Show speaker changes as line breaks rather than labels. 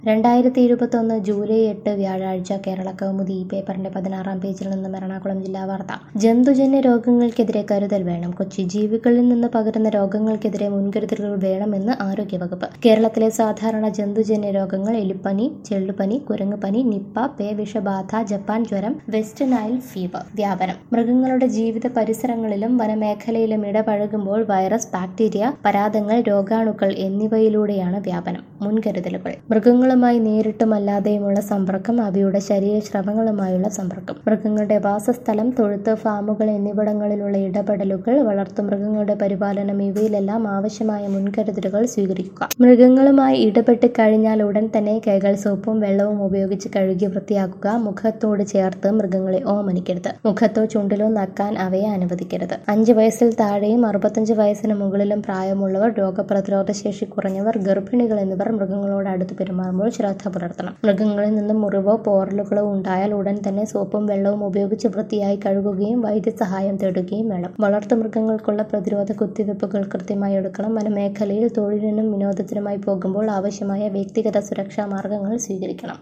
രണ്ടായിരത്തി ഇരുപത്തൊന്ന് ജൂലൈ എട്ട് വ്യാഴാഴ്ച കേരള കൗമുദി ഈ പേപ്പറിന്റെ പതിനാറാം പേജിൽ നിന്നും എറണാകുളം ജില്ലാ വാർത്ത ജന്തുജന്യ രോഗങ്ങൾക്കെതിരെ കരുതൽ വേണം കൊച്ചി ജീവികളിൽ നിന്ന് പകരുന്ന രോഗങ്ങൾക്കെതിരെ മുൻകരുതലുകൾ വേണമെന്ന് ആരോഗ്യവകുപ്പ് കേരളത്തിലെ സാധാരണ ജന്തുജന്യ രോഗങ്ങൾ എലിപ്പനി ചെള്ളുപനി കുരങ്ങുപനി നിപ്പ പേവിഷബാധ ജപ്പാൻ ജ്വരം വെസ്റ്റ് നൈൽ ഫീവർ വ്യാപനം മൃഗങ്ങളുടെ ജീവിത പരിസരങ്ങളിലും വനമേഖലയിലും ഇടപഴകുമ്പോൾ വൈറസ് ബാക്ടീരിയ പരാതങ്ങൾ രോഗാണുക്കൾ എന്നിവയിലൂടെയാണ് വ്യാപനം മുൻകരുതലുകൾ മൃഗങ്ങളുമായി നേരിട്ടും അല്ലാതെയുമുള്ള സമ്പർക്കം അവയുടെ ശരീരസ്രവങ്ങളുമായുള്ള സമ്പർക്കം മൃഗങ്ങളുടെ വാസസ്ഥലം തൊഴുത്ത് ഫാമുകൾ എന്നിവിടങ്ങളിലുള്ള ഇടപെടലുകൾ വളർത്തുമൃഗങ്ങളുടെ പരിപാലനം ഇവയിലെല്ലാം ആവശ്യമായ മുൻകരുതലുകൾ സ്വീകരിക്കുക മൃഗങ്ങളുമായി ഇടപെട്ട് കഴിഞ്ഞാൽ ഉടൻ തന്നെ കൈകൾ സോപ്പും വെള്ളവും ഉപയോഗിച്ച് കഴുകി വൃത്തിയാക്കുക മുഖത്തോട് ചേർത്ത് മൃഗങ്ങളെ ഓമനിക്കരുത് മുഖത്തോ ചുണ്ടിലോ നക്കാൻ അവയെ അനുവദിക്കരുത് അഞ്ച് വയസ്സിൽ താഴെയും അറുപത്തഞ്ച് വയസ്സിന് മുകളിലും പ്രായമുള്ളവർ രോഗപ്രതിരോധ ശേഷി കുറഞ്ഞവർ ഗർഭിണികൾ എന്നിവർ മൃഗങ്ങളോട് അടുത്ത് പെരുമാറുമ്പോൾ ശ്രദ്ധ പുലർത്തണം മൃഗങ്ങളിൽ നിന്നും മുറിവോ പോറലുകളോ ഉണ്ടായാൽ ഉടൻ തന്നെ സോപ്പും വെള്ളവും ഉപയോഗിച്ച് വൃത്തിയായി കഴുകുകയും വൈദ്യസഹായം തേടുകയും വേണം വളർത്തുമൃഗങ്ങൾക്കുള്ള പ്രതിരോധ കുത്തിവയ്പ്പുകൾ കൃത്യമായി എടുക്കണം വനമേഖലയിൽ തൊഴിലിനും വിനോദത്തിനുമായി പോകുമ്പോൾ ആവശ്യമായ വ്യക്തിഗത സുരക്ഷാ മാർഗങ്ങൾ സ്വീകരിക്കണം